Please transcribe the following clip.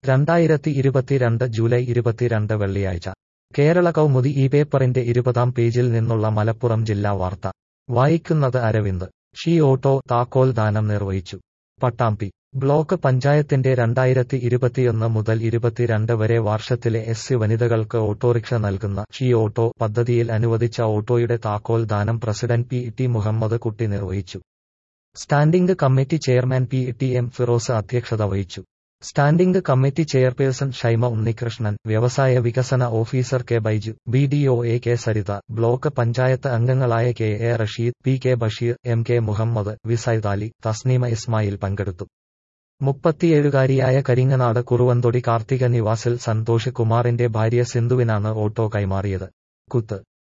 രണ്ടായിരത്തി ഇരുപത്തിരണ്ട് ജൂലൈ ഇരുപത്തിരണ്ട് വെള്ളിയാഴ്ച കേരള കൗമുദി ഈ പേപ്പറിന്റെ ഇരുപതാം പേജിൽ നിന്നുള്ള മലപ്പുറം ജില്ലാ വാർത്ത വായിക്കുന്നത് അരവിന്ദ് ഷീ ഓട്ടോ താക്കോൽ ദാനം നിർവഹിച്ചു പട്ടാമ്പി ബ്ലോക്ക് പഞ്ചായത്തിന്റെ രണ്ടായിരത്തി ഇരുപത്തിയൊന്ന് മുതൽ ഇരുപത്തിരണ്ട് വരെ വർഷത്തിലെ എസ് സി വനിതകൾക്ക് ഓട്ടോറിക്ഷ നൽകുന്ന ഷീ ഓട്ടോ പദ്ധതിയിൽ അനുവദിച്ച ഓട്ടോയുടെ താക്കോൽ ദാനം president P T Muhammad Kutty നിർവഹിച്ചു standing committee chairman P T M Firoz അധ്യക്ഷത വഹിച്ചു standing committee chairperson Shaima Unnikrishnan വ്യവസായ വികസന officer K Baiju B D O A K Saritha block panchayat അംഗങ്ങളായ K A Rasheed P K Basheer M K Muhammad വിസൈദ് അലി തസ്നീമ ഇസ്മായിൽ പങ്കെടുത്തു മുപ്പത്തിയേഴുകാരിയായ കരിങ്ങനാട് കുറുവന്തൊടി കാർത്തിക നിവാസിൽ സന്തോഷ് കുമാറിന്റെ ഭാര്യ സിന്ധുവിനാണ് ഓട്ടോ കൈമാറിയത് കുത്ത്